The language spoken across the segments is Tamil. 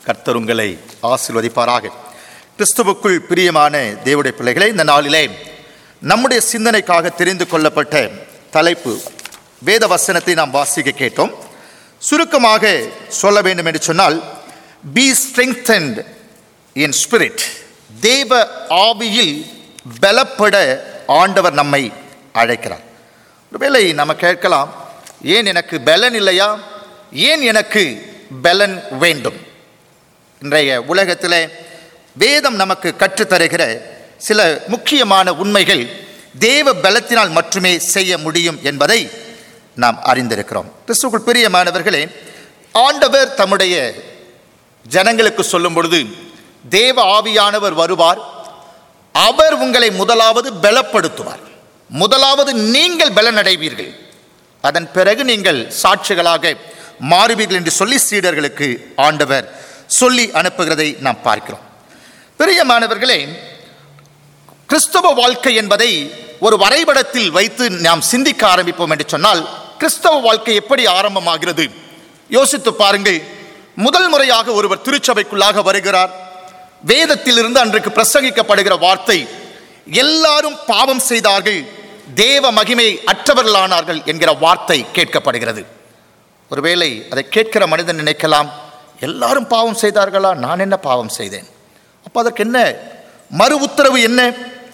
கர்த்தர் உங்களை ஆசீர்வதிப்பாராக கிறிஸ்துவுக்குள் பிரியமான தேவனுடைய பிள்ளைகளே இந்த நாளிலே நம்முடைய சிந்தனைக்காக தெரிந்து கொள்ளப்பட்ட தலைப்பு வேத வசனத்தை நாம் வாசிக்க கேட்டோம் சுருக்கமாக சொல்ல வேண்டும் என்று சொன்னால் பி strengthened இன் ஸ்பிரிட் தேவ ஆவியில் பலப்பட ஆண்டவர் நம்மை அழைக்கிறார் ஒருவேளை நம்ம கேட்கலாம் ஏன் எனக்கு பலன் இல்லையா ஏன் எனக்கு பலன் வேண்டும் இன்றைய உலகத்தில் வேதம் நமக்கு கற்றுத்தருகிற சில முக்கியமான உண்மைகள் தேவ பலத்தினால் மட்டுமே செய்ய முடியும் என்பதை நாம் அறிந்திருக்கிறோம் கிறிஸ்துக்குள் பிரியமானவர்களே ஆண்டவர் தம்முடைய ஜனங்களுக்கு சொல்லும் பொழுது தேவ ஆவியானவர் வருவார் அவர் உங்களை முதலாவது பலப்படுத்துவார் முதலாவது நீங்கள் பலனடைவீர்கள் அதன் பிறகு நீங்கள் சாட்சிகளாக மாறுவீர்கள் என்று சொல்லி சீடர்களுக்கு ஆண்டவர் சொல்லி அனுப்புகிறதை நாம் பார்க்கிறோம் பிரியமானவர்களே கிறிஸ்தவ வாழ்க்கை என்பதை ஒரு வரைபடத்தில் வைத்து நாம் சிந்திக்க ஆரம்பிப்போம் என்று சொன்னால் கிறிஸ்தவ வாழ்க்கை எப்படி ஆரம்பமாகிறது யோசித்து பாருங்கள் முதல் முறையாக ஒருவர் திருச்சபைக்குள்ளாக வருகிறார் வேதத்திலிருந்து அன்றைக்கு பிரசங்கிக்கப்படுகிற வார்த்தை எல்லாரும் பாவம் செய்தார்கள் தேவ மகிமை அற்றவர்களானார்கள் என்கிற வார்த்தை கேட்கப்படுகிறது ஒருவேளை அதை கேட்கிற மனிதன் நினைக்கலாம் எல்லாரும் பாவம் செய்தார்களா நான் என்ன பாவம் செய்தேன் அப்போ அதற்கு என்ன மறு உத்தரவு என்ன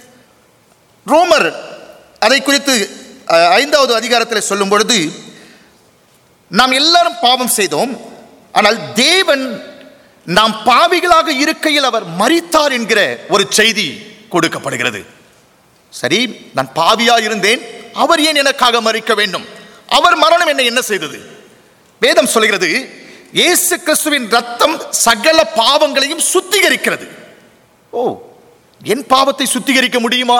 ரோமர் அதை குறித்து அஹ், ஐந்தாவது அதிகாரத்தில் சொல்லும் பொழுது நாம் எல்லாரும் பாவம் செய்தோம் ஆனால் தேவன் நாம் பாவிகளாக இருக்கையில் அவர் மரித்தார் என்கிற ஒரு செய்தி கொடுக்கப்படுகிறது சரி நான் பாவியா இருந்தேன் அவர் ஏன் எனக்காக மறிக்க வேண்டும் அவர் மரணம் என்னை என்ன செய்தது வேதம் சொல்கிறது இயேசு கிறிஸ்துவின் ரத்தம் சகல பாவங்களையும் சுத்திகரிக்கிறது ஓ என் பாவத்தை சுத்திகரிக்க முடியுமா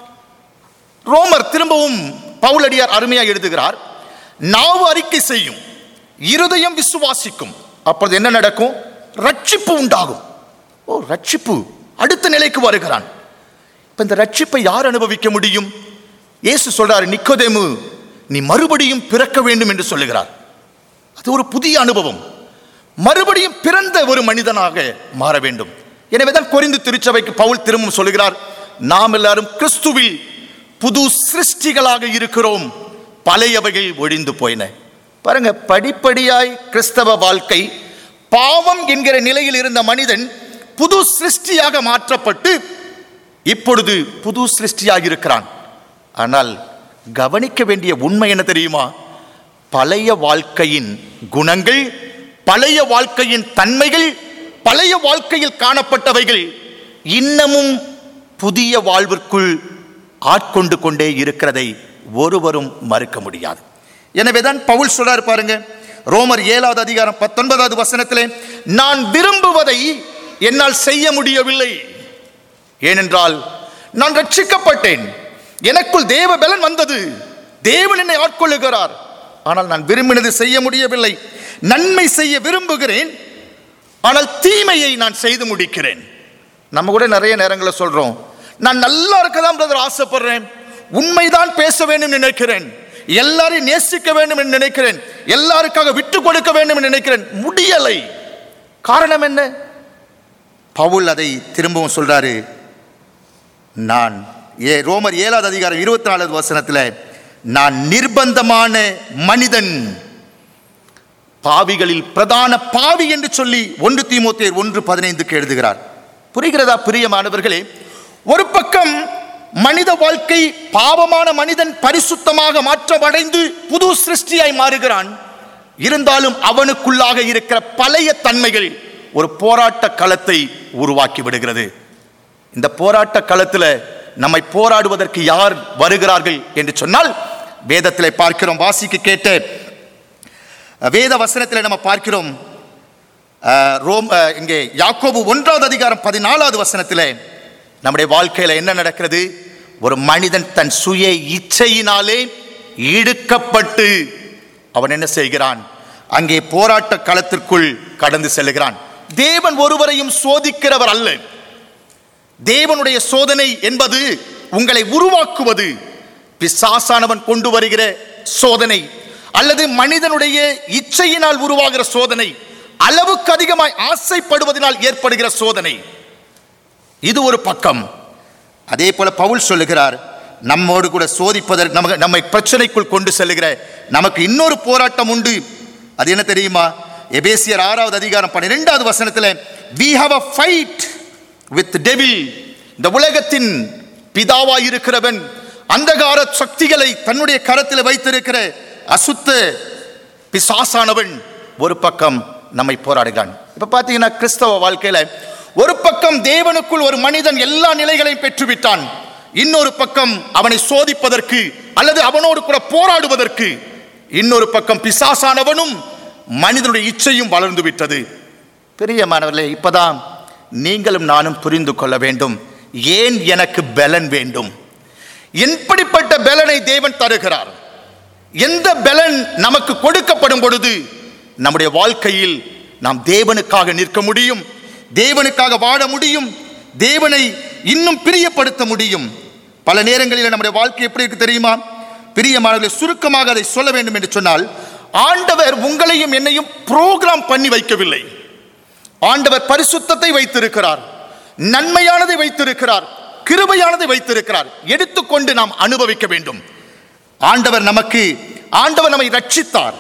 ரோமர் திரும்பவும் பவுலடியார் அருமையாக எழுதுகிறார் நாவு அறிக்கை செய்யும் இருதயம் விசுவாசிக்கும் அப்பொழுது என்ன நடக்கும் ரட்சிப்பு உண்டாகும் ஓ ரட்சிப்பு அடுத்த நிலைக்கு வருகிறான் இப்ப இந்த ரட்சிப்பை யார் அனுபவிக்க முடியும் இயேசு சொல்றாரு நிக்கோதேமு நீ மறுபடியும் பிறக்க வேண்டும் என்று சொல்லுகிறார் அது ஒரு புதிய அனுபவம் மறுபடியும் பிறந்த ஒரு மனிதனாக மாற வேண்டும் எனவேதான் கொரிந்து திருச்சபைக்கு பவுல் திரும்பவும் சொல்லுகிறார் நாம் எல்லாரும் கிறிஸ்துவில் புது சிருஷ்டிகளாக இருக்கிறோம் பழையவைகள் ஒழிந்து போயின பாருங்க படிப்படியாய் கிறிஸ்தவ வாழ்க்கை பாவம் என்கிற நிலையில் இருந்த மனிதன் புது சிருஷ்டியாக மாற்றப்பட்டு இப்பொழுது புது சிருஷ்டியாக இருக்கிறான் ஆனால் கவனிக்க வேண்டிய உண்மை என்ன தெரியுமா பழைய வாழ்க்கையின் குணங்கள் பழைய வாழ்க்கையின் தன்மைகள் பழைய வாழ்க்கையில் காணப்பட்டவைகள் இன்னமும் புதிய வாழ்விற்குள் ஆட்கொண்டு கொண்டே இருக்கிறதை ஒருவரும் மறுக்க முடியாது எனவேதான் பவுல் சொல்றாரு பாருங்க ரோமர் ஏழாவது அதிகாரம் பத்தொன்பதாவது வசனத்திலே நான் விரும்புவதை என்னால் செய்ய முடியவில்லை ஏனென்றால் நான் ரட்சிக்கப்பட்டேன் எனக்குள் தேவ பலன் வந்தது தேவன் என்னை ஆட்கொள்ளுகிறார் ஆனால் நான் விரும்பினது செய்ய முடியவில்லை நன்மை செய்ய விரும்புகிறேன் ஆனால் தீமையை நான் செய்து முடிக்கிறேன் நம்ம கூட நிறைய நேரங்களில் சொல்றோம் நான் நல்லா இருக்க தான் பிரதர் ஆசைப்படுறேன் உண்மைதான் பேச வேண்டும் என்று நினைக்கிறேன் எல்லாரையும் நேசிக்க வேண்டும் என்று நினைக்கிறேன் எல்லாருக்காக விட்டு கொடுக்க வேண்டும் என்று நினைக்கிறேன் முடியலை காரணம் என்ன பவுல் அதை திரும்பவும் சொல்றாரு நான் ஏ ரோமர் ஏழாவது அதிகாரம் இருபத்தி நாலாவது வசனத்தில் நான் நிர்பந்தமான மனிதன் பாவிகளில் பிரதான பாவி என்று சொல்லி ஒன்று தீமோத்தேர் ஒன்று பதினைந்துக்கு எழுதுகிறார் புரிகிறதா பிரியமானவர்களே ஒரு பக்கம் மனித வாழ்க்கை பாவமான மனிதன் பரிசுத்தமாக மாற்றமடைந்து புது சிருஷ்டியாய் மாறுகிறான் இருந்தாலும் அவனுக்குள்ளாக இருக்கிற பழைய தன்மைகள் ஒரு போராட்ட களத்தை உருவாக்கி விடுகிறது இந்த போராட்ட களத்தில் நம்மை போராடுவதற்கு யார் வருகிறார்கள் என்று சொன்னால் வேதத்திலே பார்க்கிறோம் வாசிக்க கேட்ட வேத வசனத்தில் நம்ம பார்க்கிறோம் அஹ், ரோம் அஹ், இங்கே யாக்கோபு ஒன்றாவது அதிகாரம் பதினாலாவது வசனத்தில் நம்முடைய வாழ்க்கையில் என்ன நடக்கிறது ஒரு மனிதன் தன் சுய இச்சையினாலே இழுக்கப்பட்டு அவன் என்ன செய்கிறான் அங்கே போராட்ட களத்திற்குள் கடந்து செல்லுகிறான் தேவன் ஒருவரையும் சோதிக்கிறவர் அல்ல தேவனுடைய சோதனை என்பது உங்களை உருவாக்குவது பிசாசானவன் கொண்டு வருகிற சோதனை அல்லது மனிதனுடைய இச்சையினால் உருவாகிற சோதனை அளவுக்கு அதிகமாய் ஆசைப்படுவதனால் ஏற்படுகிற சோதனை இது ஒரு பக்கம் அதே போல பவுல் சொல்லுகிறார் நம்மோடு கூட சோதிப்பதற்கு நமக்கு நம்மை பிரச்சனைக்குள் கொண்டு செல்லுகிற நமக்கு இன்னொரு போராட்டம் உண்டு அது என்ன தெரியுமா எபேசியர் ஆறாவது அதிகாரம் பன்னிரெண்டாவது வசனத்தில் we have a fight with devil இந்த உலகத்தின் பிதாவாய் இருக்கிறவன் அந்தகார சக்திகளை தன்னுடைய கரத்தில் வைத்திருக்கிற அசுத்த பிசாசானவன் ஒரு பக்கம் நம்மை போராடுகிறான் இப்ப பாத்தீங்கன்னா கிறிஸ்தவ வாழ்க்கையில ஒரு பக்கம் தேவனுக்குள் ஒரு மனிதன் எல்லா நிலைகளையும் பெற்றுவிட்டான் இன்னொரு பக்கம் அவனை சோதிப்பதற்கு அல்லது அவனோடு கூட போராடுவதற்கு இன்னொரு பக்கம் பிசாசானவனும் மனிதனுடைய இச்சையும் வளர்ந்து விட்டது பிரியமானவர்களே இப்பதான் நீங்களும் நானும் புரிந்து கொள்ள வேண்டும் ஏன் எனக்கு பலன் வேண்டும் எப்படிப்பட்ட பலனை தேவன் தருகிறார் எந்த பலன் நமக்கு கொடுக்கப்படும் பொழுது நம்முடைய வாழ்க்கையில் நாம் தேவனுக்காக நிற்க முடியும் தேவனுக்காக வாழ முடியும் தேவனை இன்னும் பிரியப்படுத்த முடியும் பல நேரங்களில் நம்முடைய வாழ்க்கை எப்படி இருக்கு தெரியுமா பிரியமானவர்களை சுருக்கமாக அதை சொல்ல வேண்டும் என்று சொன்னால் ஆண்டவர் உங்களையும் என்னையும் புரோகிராம் பண்ணி வைக்கவில்லை ஆண்டவர் பரிசுத்தத்தை வைத்திருக்கிறார் நன்மையானதை வைத்திருக்கிறார் கிருபையானதை வைத்திருக்கிறார் எடுத்துக்கொண்டு நாம் அனுபவிக்க வேண்டும் ஆண்டவர் நமக்கு ஆண்டவர் நம்மை ரட்சித்தார்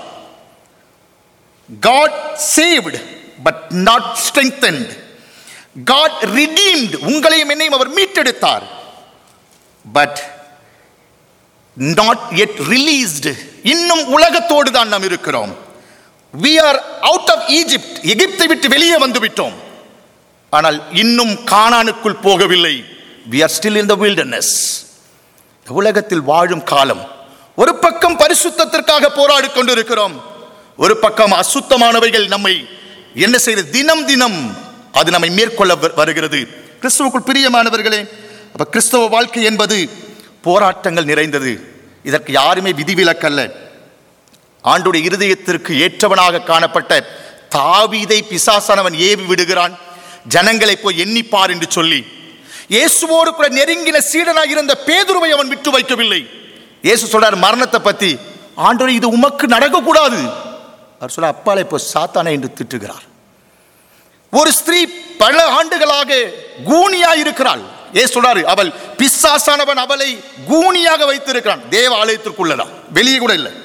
God saved but not strengthened God redeemed உங்களையும் என்னையும் அவர் மீட்டெடுத்தார் பட் நாட் yet released இன்னும் உலகத்தோடு தான் நாம் இருக்கிறோம் we are out of egypt எகிப்தை விட்டு வெளியே வந்து விட்டோம் ஆனால் இன்னும் கானானுக்குள் போகவில்லை we are still in the wilderness இந்த உலகத்தில் வாழும் காலம் ஒரு பக்கம் பரிசுத்தத்திற்காக போராடி கொண்டிருக்கிறோம் ஒரு பக்கம் அசுத்தமானவைகள் நம்மை என்ன செய்து தினம் தினம் அது நம்மை மேற்கொள்ள வ- வருகிறது கிறிஸ்துவுக்குள் பிரியமானவர்களே அப்ப கிறிஸ்தவ வாழ்க்கை என்பது போராட்டங்கள் நிறைந்தது இதற்கு யாருமே விதிவிலக்கல்ல ஆண்டுடைய இருதயத்திற்கு ஏற்றவனாக காணப்பட்ட தாவீதை பிசாசானவன் ஏவி விடுகிறான் ஜனங்களை போய் எண்ணிப்பார் என்று சொல்லி இயேசுவோடு கூட நெருங்கின சீடனாக இருந்த பேதுருவை அவன் விட்டு வைக்கவில்லை இயேசு சொல்றார் மரணத்தை பத்தி ஆண்டவர் இது உமக்கு நடக்கக்கூடாது அவர் சொல்ல அப்பாலே இப்போ சாத்தானே என்று திட்டுகிறார் ஒரு ஸ்திரீ பல ஆண்டுகளாக கூனியா இருக்கிறாள் ஏ சொல்றாரு அவள் பிசாசானவன் அவளை கூனியாக வைத்திருக்கிறான் தேவ ஆலயத்திற்குள்ளதான் வெளியே கூட இல்லை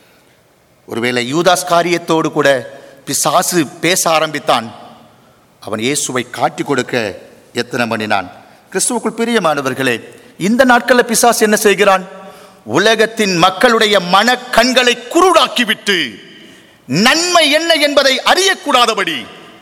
ஒருவேளை யூதாஸ் காரியத்தோடு கூட பிசாசு பேச ஆரம்பித்தான் அவன் இயேசுவை காட்டி கொடுக்க எத்தனை பண்ணினான் கிறிஸ்துவுக்குள் பிரியமானவர்களே இந்த நாட்களில் பிசாசு என்ன செய்கிறான் உலகத்தின் மக்களுடைய மன கண்களை குருடாக்கிவிட்டு நன்மை என்ன என்பதை அறியக்கூடாதபடி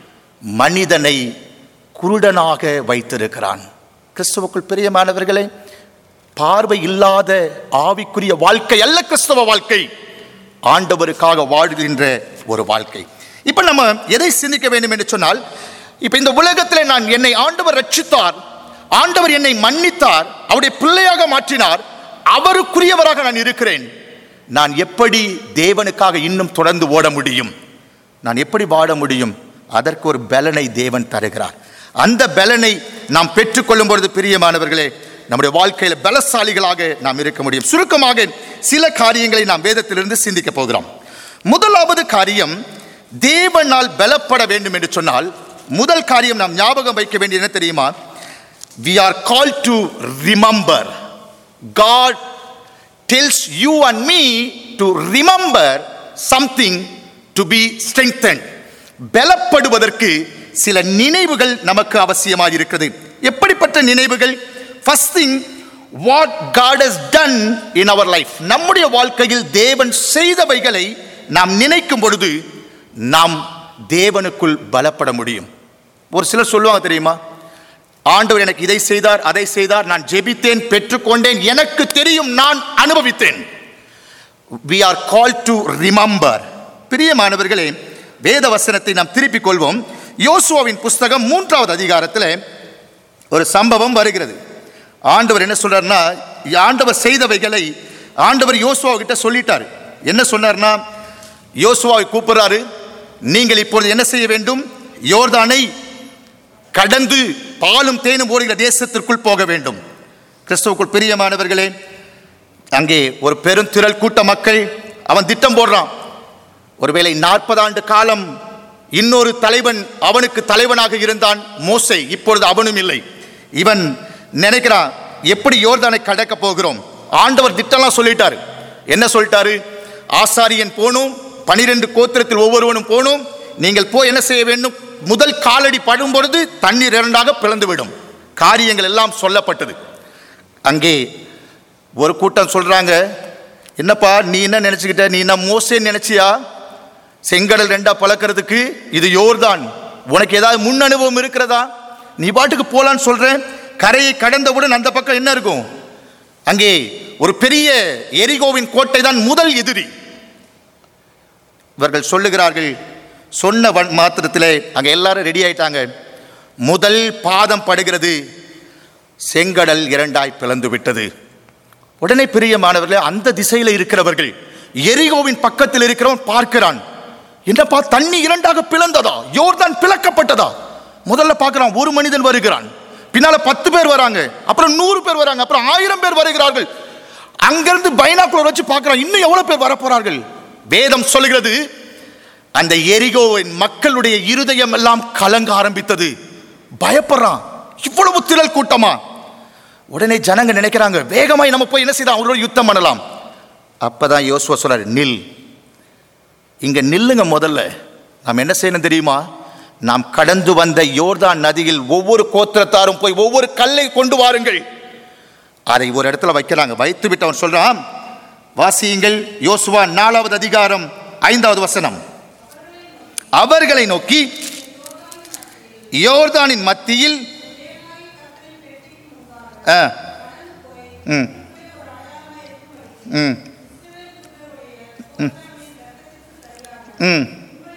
மனிதனை குருடனாக வைத்திருக்கிறான் கிறிஸ்துவுக்குள் பிரியமானவர்களே பார்வை இல்லாத ஆவிக்குரிய வாழ்க்கை அல்ல கிறிஸ்தவ வாழ்க்கை ஆண்டவருக்காக வாழ்கின்ற ஒரு வாழ்க்கை இப்ப நம்ம எதை சிந்திக்க வேண்டும் என்று சொன்னால் இப்ப இந்த உலகத்தில் நான் என்னை ஆண்டவர் ரட்சித்தார் ஆண்டவர் என்னை மன்னித்தார் அவருடைய பிள்ளையாக மாற்றினார் அவருக்குரியவராக நான் இருக்கிறேன் நான் எப்படி தேவனுக்காக இன்னும் தொடர்ந்து ஓட முடியும் நான் எப்படி வாழ முடியும் அதற்கு ஒரு பலனை தேவன் தருகிறார் அந்த பலனை நாம் பெற்றுக்கொள்ளும் பொழுது பிரியமானவர்களே நம்முடைய வாழ்க்கையில் பலசாலிகளாக நாம் இருக்க முடியும் சுருக்கமாக சில காரியங்களை நாம் வேதத்திலிருந்து சிந்திக்க போகிறோம் முதலாவது காரியம் தேவனால் பலப்பட வேண்டும் என்று சொன்னால் முதல் காரியம் நாம் ஞாபகம் வைக்க வேண்டியது என்ன தெரியுமா we are called to remember god tells you and me to remember something to be strengthened பலப்படுவதற்கு சில நினைவுகள் நமக்கு அவசியமாக இருக்கிறது எப்படிப்பட்ட நினைவுகள் first thing what God has done in our life நம்முடைய வாழ்க்கையில் தேவன் செய்தவைகளை நாம் நினைக்கும் பொழுது நாம் தேவனுக்குள் பலப்பட முடியும் ஒரு சிலர் சொல்லுவாங்க தெரியுமா ஆண்டவர் எனக்கு இதை செய்தார் அதை செய்தார் நான் ஜெபித்தேன் பெற்றுக்கொண்டேன் எனக்கு தெரியும் நான் அனுபவித்தேன் we are called to remember பிரியமானவர்களே வேத வசனத்தை நாம் திருப்பிக் கொள்வோம் யோசுவாவின் புஸ்தகம் மூன்றாவது அதிகாரத்தில் ஒரு சம்பவம் வருகிறது ஆண்டவர் என்ன சொல்றாருன்னா ஆண்டவர் செய்தவைகளை ஆண்டவர் யோசுவா கிட்ட சொல்லிட்டாரு என்ன சொன்னார்னா யோசுவாவை கூப்பிடுறாரு நீங்கள் இப்பொழுது என்ன செய்ய வேண்டும் யோர்தானை கடந்து பாலும் தேனும் ஓடுகிற தேசத்திற்குள் போக வேண்டும் கிறிஸ்துவுக்குள் பிரியமானவர்களே அங்கே ஒரு பெரும் திரள் கூட்ட மக்கள் அவன் திட்டம் போடுறான் ஒருவேளை நாற்பது ஆண்டு காலம் இன்னொரு தலைவன் அவனுக்கு தலைவனாக இருந்தான் மோசே இப்பொழுது அவனும் இல்லை இவன் நினைக்கிறான் எப்படி யோர்தானை கடக்க போகிறோம் ஆண்டவர் திட்டம்லாம் சொல்லிட்டாரு என்ன சொல்லிட்டாரு ஆசாரியன் போகணும் பனிரெண்டு கோத்திரத்தில் ஒவ்வொருவனும் போகணும் நீங்கள் போய் என்ன செய்ய வேண்டும் முதல் காலடி படும் பொழுது தண்ணீர் இரண்டாக பிளந்து விடும் காரியங்கள் எல்லாம் சொல்லப்பட்டது அங்கே ஒரு கூட்டம் சொல்றாங்க என்னப்பா நீ என்ன நினைச்சுக்கிட்ட நீ என்ன மோசேன்னு நினைச்சியா செங்கடல் ரெண்டா பழக்கிறதுக்கு இது யோர்தான் உனக்கு ஏதாவது முன் அனுபவம் இருக்கிறதா நீ பாட்டுக்கு போலான்னு சொல்றேன் கரையை கடந்தவுடன் அந்த பக்கம் என்ன இருக்கும் அங்கே ஒரு பெரிய எரிகோவின் கோட்டை தான் முதல் எதிரி இவர்கள் சொல்லுகிறார்கள் சொன்ன வ- மாத்திரத்திலே அங்க எல்லாரும் ரெடி ஆயிட்டாங்க முதல் பாதம் படுகிறது செங்கடல் இரண்டாய் பிளந்து விட்டது உடனே பிரியமானவர்களே அந்த திசையில இருக்கிறவர்கள் எரிகோவின் பக்கத்தில் இருக்கிறவன் பார்க்கிறான் என்னப்பா தண்ணி இரண்டாக பிளந்ததா யோர்தான் பிளக்கப்பட்டதா முதல்ல பார்க்கிறான் ஒரு மனிதன் வருகிறான் பின்னால பத்து பேர் வராங்க அப்புறம் நூறு பேர் வராங்க அப்புறம் ஆயிரம் பேர் வருகிறார்கள் அங்கிருந்து பைனாக்குலர் வச்சு பார்க்கிறான் இன்னும் எவ்வளவு பேர் வரப்போறார்கள் வேதம் சொல்லுகிறது அந்த எரிகோவின் மக்களுடைய இருதயம் எல்லாம் கலங்க ஆரம்பித்தது பயப்படுறான் இவ்வளவு திரள் கூட்டமா உடனே ஜனங்க நினைக்கிறாங்க வேகமாய் நம்ம போய் என்ன செய்யலாம் அவங்களோட யுத்தம் பண்ணலாம் அப்பதான் யோசுவா சொல்றாரு நில் இங்க நில்லுங்க முதல்ல நாம் என்ன செய்யணும் தெரியுமா நாம் கடந்து வந்த யோர்தான் நதியில் ஒவ்வொரு கோத்திரத்தாரும் போய் ஒவ்வொரு கல்லை கொண்டு வாருங்கள் அதை ஒரு இடத்துல வைக்கிறாங்க வைத்து விட்டு அவன் சொல்றான் வாசியுங்கள் யோசுவா நாலாவது அதிகாரம் ஐந்தாவது வசனம் அவர்களை நோக்கி யோர்தானின் மத்தியில் ஆ ம் ம் ம் ம்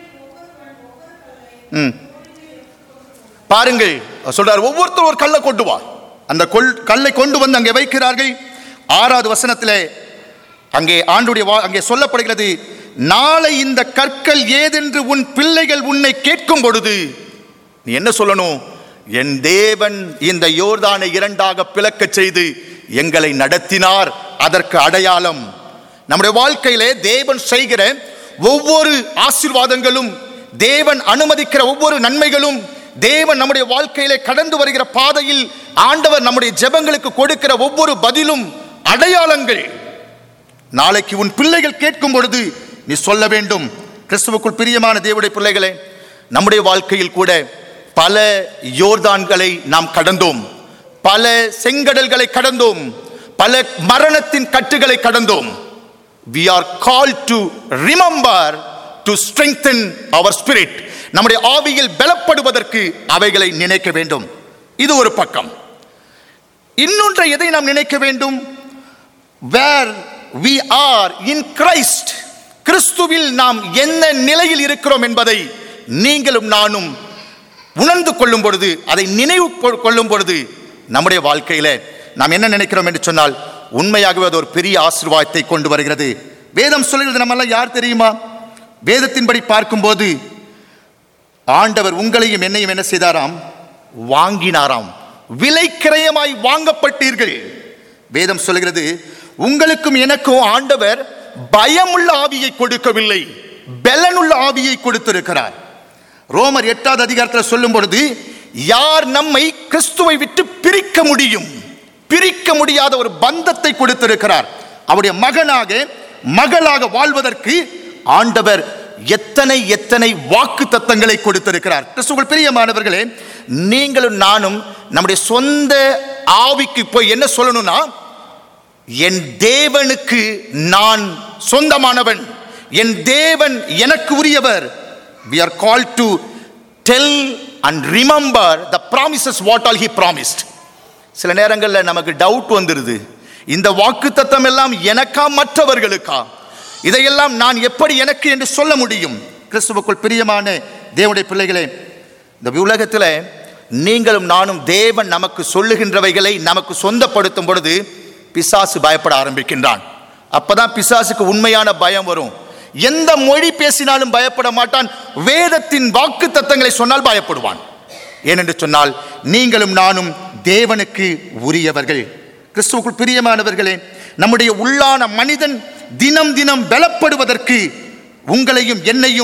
ம் பாருங்கள் அவர் சொல்றார் ஒவ்வொருத்தரும் ஒரு கல்லை கொண்டு வா அந்த கொல் கல்லை கொண்டு வந்து அங்கே வைக்கிறார்கள் ஆறாவது வசனத்திலே அங்கே ஆண்டுடைய வா அங்கே சொல்லப்படுகிறது நாளை இந்த கற்கள் ஏதென்று உன் பிள்ளைகள் உன்னை கேட்கும் பொழுது நீ என்ன சொல்லணும் என் தேவன் இந்த யோர்தானை இரண்டாக பிளக்கச் செய்து எங்களை நடத்தினார் அதற்கு அடையாளம் நம்முடைய வாழ்க்கையிலே தேவன் செய்கிற ஒவ்வொரு ஆசீர்வாதங்களும் தேவன் அனுமதிக்கிற ஒவ்வொரு நன்மைகளும் தேவன் நம்முடைய வாழ்க்கையிலே கடந்து வருகிற பாதையில் ஆண்டவர் நம்முடைய ஜெபங்களுக்கு கொடுக்கிற ஒவ்வொரு பதிலும் அடையாளங்கள் நாளைக்கு உன் பிள்ளைகள் கேட்கும் பொழுது நீ சொல்ல வேண்டும் கிறிஸ்துவுக்குள் பிரியமான தேவனுடைய பிள்ளைகளே நம்முடைய வாழ்க்கையில் கூட பல யோர்தான்களை நாம் கடந்தோம் பல செங்கடல்களை கடந்தோம் பல மரணத்தின் கட்டுகளை கடந்தோம் we are called to remember to strengthen our spirit நம்முடைய ஆவியில் பலப்படுவதற்கு அவைகளை நினைக்க வேண்டும் இது ஒரு பக்கம் இன்னொன்றை எதை நாம் நினைக்க வேண்டும் வேர் we are in Christ கிறிஸ்துவில் நாம் என்ன நிலையில் இருக்கிறோம் என்பதை நீங்களும் நானும் உணர்ந்து கொள்ளும் பொழுது அதை நினைவு கொ- கொள்ளும் பொழுது நம்முடைய வாழ்க்கையில நாம் என்ன நினைக்கிறோம் என்று சொன்னால் உண்மையாகவே அது ஒரு பெரிய ஆசீர்வாதத்தை கொண்டு வருகிறது வேதம் சொல்லுகிறது நம்ம எல்லாம் யார் தெரியுமா வேதத்தின்படி பார்க்கும்போது ஆண்டவர் உங்களையும் என்னையும் என்ன செய்தாராம் வாங்கினாராம் விலை கிரயமாய் வாங்கப்பட்டீர்கள் வேதம் சொல்கிறது உங்களுக்கும் எனக்கும் ஆண்டவர் பயமுள்ள ஆவியை கொடுக்கவில்லை பெலனுள்ள ஆவியை கொடுத்திருக்கிறார் ரோமர் எட்டாவது அதிகாரத்தில் சொல்லும் பொழுது யார் நம்மை கிறிஸ்துவை விட்டு பிரிக்க முடியும் பிரிக்க முடியாத ஒரு பந்தத்தை கொடுத்திருக்கிறார் அவருடைய மகனாக மகளாக வாழ்வதற்கு ஆண்டவர் எத்தனை எத்தனை வாக்கு தத்தங்களை கொடுத்திருக்கிறார் கிறிஸ்துவுக்குள் பிரியமானவர்களே நீங்களும் நானும் நம்முடைய சொந்த ஆவிக்கு போய் என்ன சொல்லணும்னா என் தேவனுக்கு நான் சொந்தமானவன் என் தேவன் எனக்கு உரியவர் we are called to tell and remember the promises what all he promised சில நேரங்களில் நமக்கு டவுட் வந்துடுது இந்த வாக்கு தத்தம் எல்லாம் எனக்கா மற்றவர்களுக்கா இதையெல்லாம் நான் எப்படி எனக்கு என்று சொல்ல முடியும் கிறிஸ்துவுக்குள் பிரியமான தேவனுடைய பிள்ளைகளே இந்த உலகத்தில் நீங்களும் நானும் தேவன் நமக்கு சொல்லுகின்றவைகளை நமக்கு சொந்தப்படுத்தும் பொழுது பிசாசு பயப்பட ஆரம்பிக்கின்றான் அப்பதான் பிசாசுக்கு உண்மையான பயம் வரும் எந்த மொழி பேசினாலும் பயப்பட மாட்டான் வேதத்தின் வாக்கு தத்தங்களை சொன்னால் பயப்படுவான் ஏனென்று சொன்னால் நீங்களும் நானும் தேவனுக்கு உரியவர்கள் கிறிஸ்துவுக்குள் பிரியமானவர்களே நம்முடைய உள்ளான மனிதன் தினம் தினம் பலப்படுவதற்கு உங்களையும் என்னையும்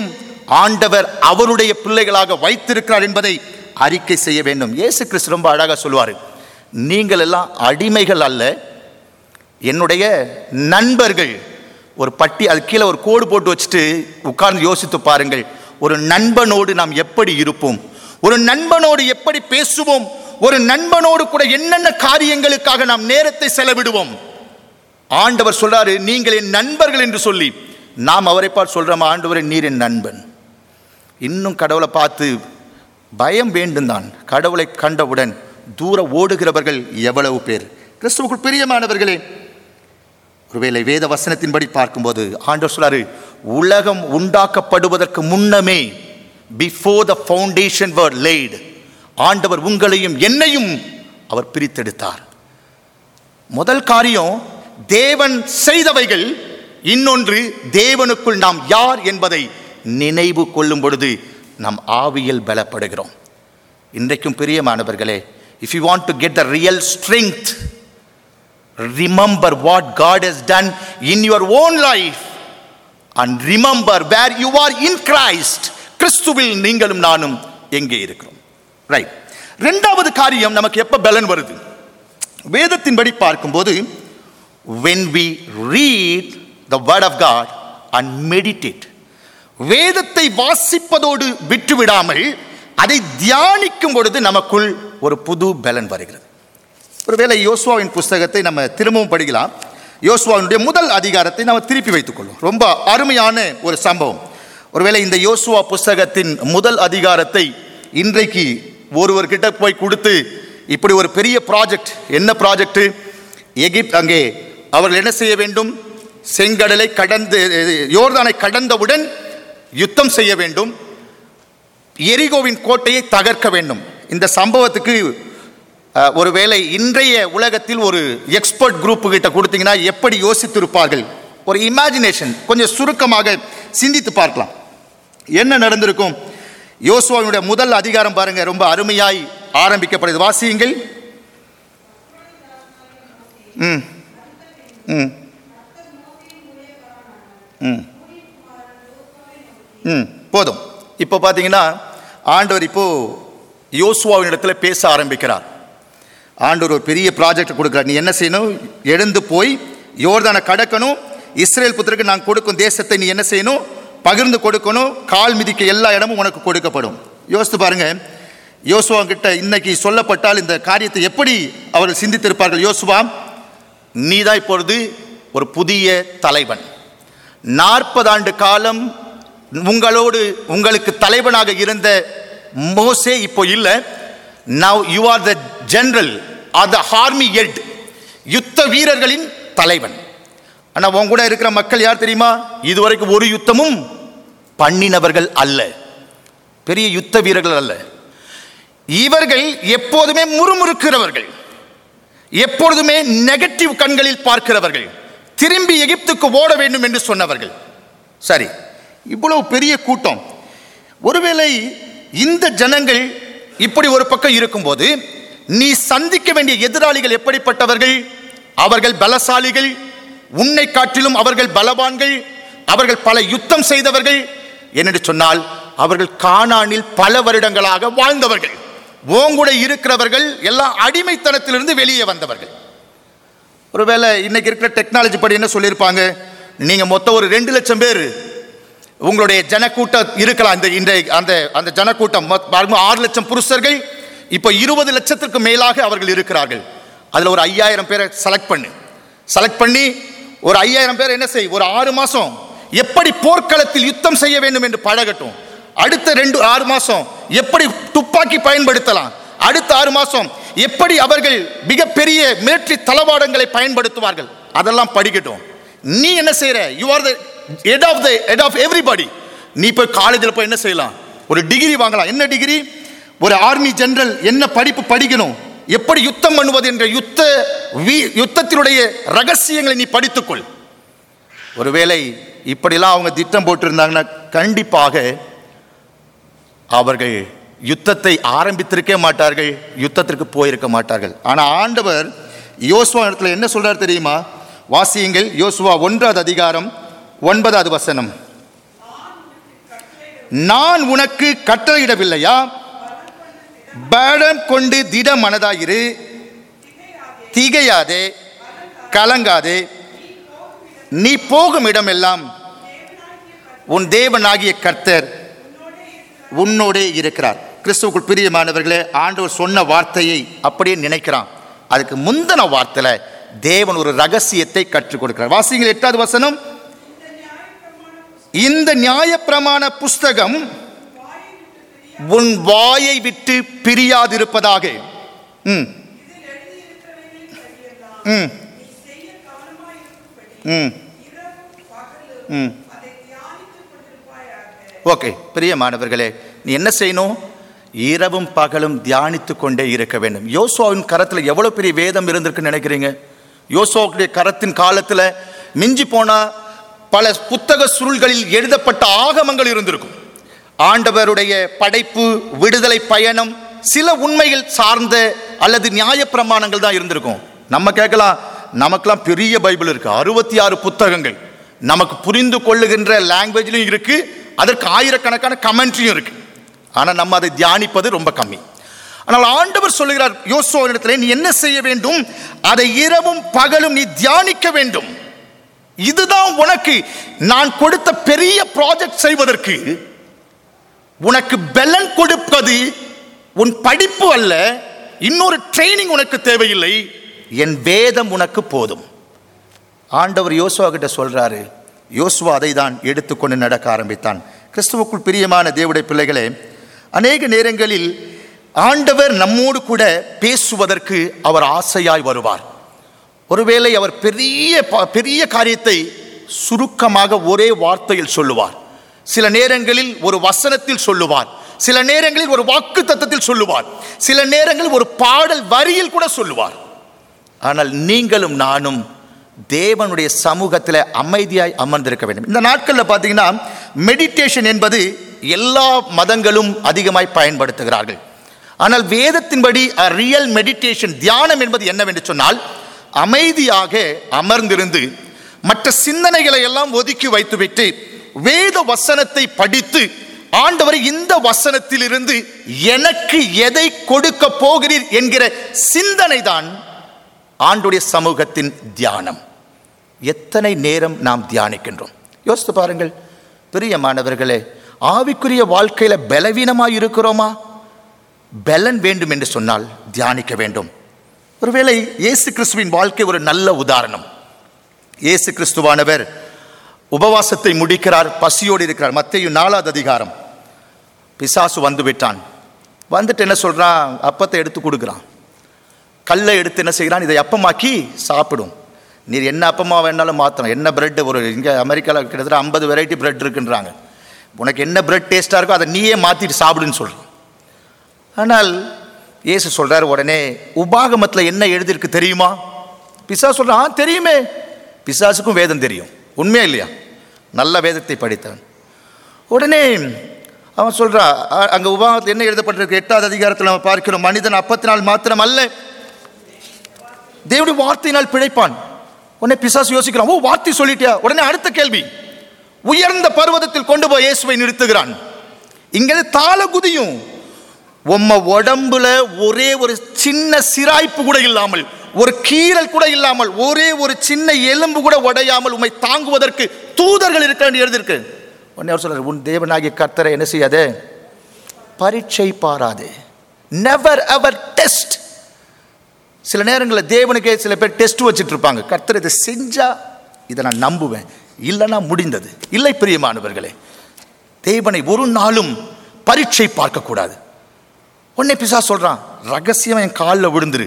ஆண்டவர் அவருடைய பிள்ளைகளாக வைத்திருக்கிறார் என்பதை அறிக்கை செய்ய வேண்டும் இயேசு கிறிஸ்து ரொம்ப அழகாக சொல்லுவார் நீங்கள் எல்லாம் அடிமைகள் அல்ல என்னுடைய நண்பர்கள் ஒரு பட்டி அது கீழே ஒரு கோடு போட்டு வச்சுட்டு உட்கார்ந்து யோசித்து பாருங்கள் ஒரு நண்பனோடு நாம் எப்படி இருப்போம் ஒரு நண்பனோடு எப்படி பேசுவோம் ஒரு நண்பனோடு கூட என்னென்ன காரியங்களுக்காக நாம் நேரத்தை செலவிடுவோம் ஆண்டவர் சொல்றாரு நீங்கள் என் நண்பர்கள் என்று சொல்லி நாம் அவரை பார்த்து சொல்றோம் ஆண்டவரே நீர் என் நண்பன் இன்னும் கடவுளை பார்த்து பயம் வேண்டும் தான் கடவுளை கண்டவுடன் தூர ஓடுகிறவர்கள் எவ்வளவு பேர் கிறிஸ்துவுக்குள் பிரியமானவர்களே ஒருவேளை வேத வசனத்தின்படி பார்க்கும்போது ஆண்டவர் சொல்றாரு உலகம் உண்டாக்கப்படுவதற்கு முன்னமே before the foundation world ஆண்டவர் உங்களையும் என்னையும் அவர் பிரித்தெடுத்தார் முதல் காரியம் தேவன் செய்தவைகள் இன்னொன்று தேவனுக்குள் நாம் யார் என்பதை நினைவு கொள்ளும் பொழுது நாம் ஆவியில் பலப்படுகிறோம் இன்றைக்கும் பிரியமானவர்களே if you want to get the real strength remember what God has done in your own life and remember where you are in Christ கிறிஸ்துவில் நீங்களும் நானும் எங்கே இருக்கிறோம் ரைட் ரெண்டாவது காரியம் நமக்கு எப்ப பலன் வருது வேதத்தின்படி பார்க்கும்போது when we read the word of god and meditate வேதத்தை வாசிப்பதோடு விட்டுவிடாமல் அதை தியானிக்கும் பொழுது நமக்குள் ஒரு புது பலன் வருகிறது ஒருவேளை யோசுவாவின் புஸ்தகத்தை நம்ம திரும்பவும் படிக்கலாம் யோசுவாவினுடைய முதல் அதிகாரத்தை நம்ம திருப்பி வைத்துக்கொள்வோம் ரொம்ப அருமையான ஒரு சம்பவம் ஒருவேளை இந்த யோசுவா புஸ்தகத்தின் முதல் அதிகாரத்தை இன்றைக்கு ஒருவர்கிட்ட போய் கொடுத்து இப்படி ஒரு பெரிய ப்ராஜெக்ட் என்ன ப்ராஜெக்ட் எகிப்த் அங்கே அவர்கள் என்ன செய்ய வேண்டும் செங்கடலை கடந்து யோர்தானை கடந்தவுடன் யுத்தம் செய்ய வேண்டும் எரிகோவின் கோட்டையை தகர்க்க வேண்டும் இந்த சம்பவத்துக்கு அஹ், ஒருவேளை இன்றைய உலகத்தில் ஒரு எக்ஸ்பர்ட் குரூப் கிட்ட கொடுத்தீங்கன்னா எப்படி யோசித்திருப்பார்கள் ஒரு இமேஜினேஷன் கொஞ்சம் சுருக்கமாக சிந்தித்து பார்க்கலாம் என்ன நடந்திருக்கும் யோசுவாவினுடைய முதல் அதிகாரம் பாருங்க ரொம்ப அருமையாய் ஆரம்பிக்கப்படுது வாசியுங்கள் ம் ம் ம் ம் போதும் இப்போ பார்த்தீங்கன்னா ஆண்டவர் இப்போ யோசுவாவின் இடத்துல பேச ஆரம்பிக்கிறார் ஆண்டவர் ஒரு பெரிய ப்ராஜெக்ட் கொடுக்குறார் நீ என்ன செய்யணும் எழுந்து போய் யோர்தானை கடக்கணும் இஸ்ரேல் புத்திரருக்கு நான் கொடுக்கும் தேசத்தை நீ என்ன செய்யணும் பகிர்ந்து கொடுக்கணும் கால் மிதிக்க எல்லா இடமும் உனக்கு கொடுக்கப்படும் யோசித்து பாருங்க யோசுவா கிட்ட இன்னைக்கு சொல்லப்பட்டால் இந்த காரியத்தை எப்படி அவர்கள் சிந்தித்திருப்பார்கள் யோசுவா நீதான் இப்பொழுது ஒரு புதிய தலைவன் நாற்பது ஆண்டு காலம் உங்களோடு உங்களுக்கு தலைவனாக இருந்த மோசே இப்போ இல்லை now you are the general are the army head யுத்த வீரர்களின் தலைவன் ஆனால் உன் கூட இருக்கிற மக்கள் யார் தெரியுமா இதுவரைக்கும் ஒரு யுத்தமும் பண்ணினவர்கள் அல்ல பெரிய யுத்த வீரர்கள் அல்ல இவர்கள் எப்போதுமே முறுமுறுக்கிறவர்கள் எப்பொழுதுமே நெகட்டிவ் கண்களில் பார்க்கிறவர்கள் திரும்பி எகிப்துக்கு ஓட வேண்டும் என்று சொன்னவர்கள் சரி இவ்வளவு பெரிய கூட்டம் ஒருவேளை இந்த ஜனங்கள் இப்படி ஒரு பக்கம் இருக்கும்போது நீ சந்திக்க வேண்டிய எதிராளிகள் எப்படிப்பட்டவர்கள் அவர்கள் பலசாலிகள் உன்னை காட்டிலும் அவர்கள் பலவான்கள் அவர்கள் பல யுத்தம் செய்தவர்கள் என்று சொன்னால் அவர்கள் கானானில் பல வருடங்களாக வாழ்ந்தவர்கள் ஓங்குட இருக்கிறவர்கள் எல்லாம் அடிமைத்தனத்திலிருந்து வெளியே வந்தவர்கள் ஒருவேளை இன்னைக்கு இருக்கிற டெக்னாலஜி படி என்ன சொல்லியிருப்பாங்க நீங்க மொத்தம் ஒரு ரெண்டு லட்சம் பேர் உங்களுடைய ஜனக்கூட்டம் இருக்கலாம் இந்த இன்றைய அந்த அந்த ஜனக்கூட்டம் மொத்- பாருங்க, ஆறு லட்சம் புருஷர்கள் இப்போ இருபது லட்சத்திற்கு மேலாக அவர்கள் இருக்கிறார்கள் அதில் ஒரு ஐயாயிரம் பேரை செலக்ட் பண்ணு செலக்ட் பண்ணி ஒரு ஐயாயிரம் பேர் என்ன செய் ஒரு ஆறு மாசம் எப்படி போர்க்களத்தில் யுத்தம் செய்ய வேண்டும் என்று பழகட்டும் அடுத்த ரெண்டு ஆறு மாசம் எப்படி துப்பாக்கி பயன்படுத்தலாம் அடுத்த ஆறு மாசம் எப்படி அவர்கள் மிகப்பெரிய மிலிட்டரி தளவாடங்களை பயன்படுத்துவார்கள் அதெல்லாம் படிக்கட்டும் நீ என்ன செய்யற you are the head of the head of everybody நீ போய் காலேஜில் போய் என்ன செய்யலாம் ஒரு டிகிரி வாங்கலாம் என்ன டிகிரி ஒரு ஆர்மி ஜெனரல் என்ன படிப்பு படிக்கணும் எப்படி யுத்தம் பண்ணுவது என்ற யுத்த வீ- யுத்தத்தினுடைய ரகசியங்களை நீ படித்துக்கொள் ஒருவேளை இப்படிலாம் அவங்க திட்டம் போட்டிருந்தாங்கன்னா கண்டிப்பாக அவர்கள் யுத்தத்தை ஆரம்பித்திருக்கே மாட்டார்கள் யுத்தத்திற்கு போயிருக்க மாட்டார்கள் ஆனால் ஆண்டவர் யோசுவா இடத்துல என்ன சொல்றார் தெரியுமா வாசியுங்கள் யோசுவா ஒன்றாவது அதிகாரம் ஒன்பதாவது வசனம் நான் உனக்கு கட்டளையிடவில்லையா பலம் கொண்டு திட மனதாயிரு திகையாதே கலங்காதே நீ போகும் இடமெல்லாம் உன் தேவனாகிய கர்த்தர் உன்னோடே இருக்கிறார் கிறிஸ்துவுக்குள் பிரியமானவர்களே ஆண்டவர் சொன்ன வார்த்தையை அப்படியே நினைக்கிறான் அதுக்கு முந்தின வார்த்தையில தேவன் ஒரு ரகசியத்தை கற்றுக் கொடுக்கிறார் வாசிங்கள் எட்டாவது வசனம் இந்த நியாயப்பிரமாண புஸ்தகம் உன் வாயை விட்டு பிரியாதிருப்பதாக ம் ம் ம் ம் ஓகே பிரியமானவர்களே நீ என்ன செய்யணும் இரவும் பகலும் தியானித்து கொண்டே இருக்க வேண்டும் யோசுவாவின் கரத்தில் எவ்வளோ பெரிய வேதம் இருந்திருக்குன்னு நினைக்கிறீங்க யோசுவாவுடைய கரத்தின் காலத்தில் மிஞ்சி போனா பல புத்தக சுருள்களில் எழுதப்பட்ட ஆகமங்கள் இருந்திருக்கும் ஆண்டவருடைய படைப்பு விடுதலை பயணம் சில உண்மைகள் சார்ந்த அல்லது நியாயப்பிரமாணங்கள் தான் இருந்திருக்கும் நம்ம கேட்கலாம் நமக்கெல்லாம் பெரிய பைபிள் இருக்கு அறுபத்தி ஆறு புத்தகங்கள் நமக்கு புரிந்து கொள்ளுகின்ற லாங்குவேஜ்லையும் இருக்கு அதற்கு ஆயிரக்கணக்கான கமெண்ட்ரியும் இருக்கு ஆனால் நம்ம அதை தியானிப்பது ரொம்ப கம்மி ஆனால் ஆண்டவர் சொல்லுகிறார் யோசுவனிடத்தில் நீ என்ன செய்ய வேண்டும் அதை இரவும் பகலும் நீ தியானிக்க வேண்டும் இதுதான் உனக்கு நான் கொடுத்த பெரிய ப்ராஜெக்ட் செய்வதற்கு உனக்கு பெலன் கொடுப்பது உன் படிப்பு அல்ல இன்னொரு ட்ரைனிங் உனக்கு தேவையில்லை என் வேதம் உனக்கு போதும் ஆண்டவர் யோசுவா கிட்ட சொல்றாரு யோசுவா அதை தான் எடுத்துக்கொண்டு நடக்க ஆரம்பித்தான் கிறிஸ்துவுக்குள் பிரியமான தேவடைய பிள்ளைகளே அநேக நேரங்களில் ஆண்டவர் நம்மோடு கூட பேசுவதற்கு அவர் ஆசையாய் வருவார் ஒருவேளை அவர் பெரிய ப- பெரிய காரியத்தை சுருக்கமாக ஒரே வார்த்தையில் சொல்லுவார் சில நேரங்களில் ஒரு வசனத்தில் சொல்லுவார் சில நேரங்களில் ஒரு வாக்கு தத்தத்தில் சொல்லுவார் சில நேரங்களில் ஒரு பாடல் வரியில் கூட சொல்லுவார் ஆனால் நீங்களும் நானும் தேவனுடைய சமூகத்தில் அமைதியாய் அமர்ந்திருக்க வேண்டும் இந்த நாட்களில் பார்த்தீங்கன்னா மெடிடேஷன் என்பது எல்லா மதங்களும் அதிகமாய் பயன்படுத்துகிறார்கள் ஆனால் வேதத்தின்படி ரியல் மெடிடேஷன் தியானம் என்பது என்னவென்று சொன்னால் அமைதியாக அமர்ந்திருந்து மற்ற சிந்தனைகளை எல்லாம் ஒதுக்கி வைத்துவிட்டு வேத வசனத்தை படித்து ஆண்டவர் இந்த வசனத்திலிருந்து எனக்கு எதை கொடுக்க போகிறீர் என்கிற சிந்தனை தான் ஆண்டுடைய சமூகத்தின் தியானம் எத்தனை நேரம் நாம் தியானிக்கின்றோம் யோசித்து பாருங்கள் பிரியமானவர்களே ஆவிக்குரிய வாழ்க்கையில பலவீனமாய் இருக்கிறோமா பலன் வேண்டும் என்று சொன்னால் தியானிக்க வேண்டும் ஒருவேளை இயேசு கிறிஸ்துவின் வாழ்க்கை ஒரு நல்ல உதாரணம் இயேசு கிறிஸ்துவானவர் உபவாசத்தை முடிக்கிறார் பசியோடு இருக்கிறார் மத்தேயு நாலாவது அதிகாரம் பிசாசு வந்து விட்டான் வந்துட்டு என்ன சொல்றான் அப்பத்தை எடுத்து கொடுக்குறான் கல்லை எடுத்து என்ன செய்கிறான் இதை அப்பமாக்கி சாப்பிடும் நீர் என்ன அப்பமா வேணாலும் மாற்றணும் என்ன பிரெட் ஒரு இங்கே அமெரிக்காவில் கிட்டத்தட்ட ஐம்பது வெரைட்டி பிரெட் இருக்குன்றாங்க உனக்கு என்ன பிரெட் டேஸ்ட்டாக இருக்கோ அதை நீயே மாற்றிட்டு சாப்பிடுன்னு சொல்கிறான் ஆனால் இயேசு சொல்றார் உடனே உபாகமத்தில் என்ன எழுதியிருக்கு தெரியுமா பிசா சொல்றான் "ஆ, தெரியுமே பிசாசுக்கும் வேதம் தெரியும் உண்மையா இல்லையா நல்ல வேதத்தை படித்தவன் உடனே அவன் சொல்றா "அ- அங்க உபாகத்தில் என்ன எழுதப்பட்டிருக்கு எட்டாவது அதிகாரத்தில் நம்ம பார்க்கிறோம் மனிதன் அப்பத்தினால் மாத்திரம் அல்ல தேவனுடைய வார்த்தையினால் பிழைப்பான் உடனே பிசாசு யோசிக்கிறான் ஓ வார்த்தை சொல்லிட்டியா உடனே அடுத்த கேள்வி உயர்ந்த பர்வதத்தில் கொண்டு போய் இயேசுவை நிறுத்துகிறான் இங்கே தாள குதியும் உம்ம உடம்புல ஒரே ஒரு சின்ன சிராய்ப்பு கூட இல்லாமல் ஒரு கீறல் கூட இல்லாமல் ஒரே ஒரு சின்ன எலும்பு கூட உடையாமல் உம்மை தாங்குவதற்கு தூதர்கள் இருக்க வேண்டிய எழுதிருக்கு உடனே அவர் சொல்றாரு உன் தேவனாகிய கர்த்தரை என்ன செய்யாதே பரீட்சை பாராதே நெவர் எவர் டெஸ்ட் சில நேரங்களில் தேவனுக்கே சில பேர் டெஸ்ட் வச்சுட்டு இருப்பாங்க கர்த்தர் இதை செஞ்சா இதை நான் நம்புவேன் இல்லைன்னா முடிந்தது இல்லை பிரியமானவர்களே தேவனை ஒரு நாளும் பரீட்சை பார்க்கக்கூடாது உடனே பிசா சொல்றான் ரகசியம் என் காலில் விழுந்துரு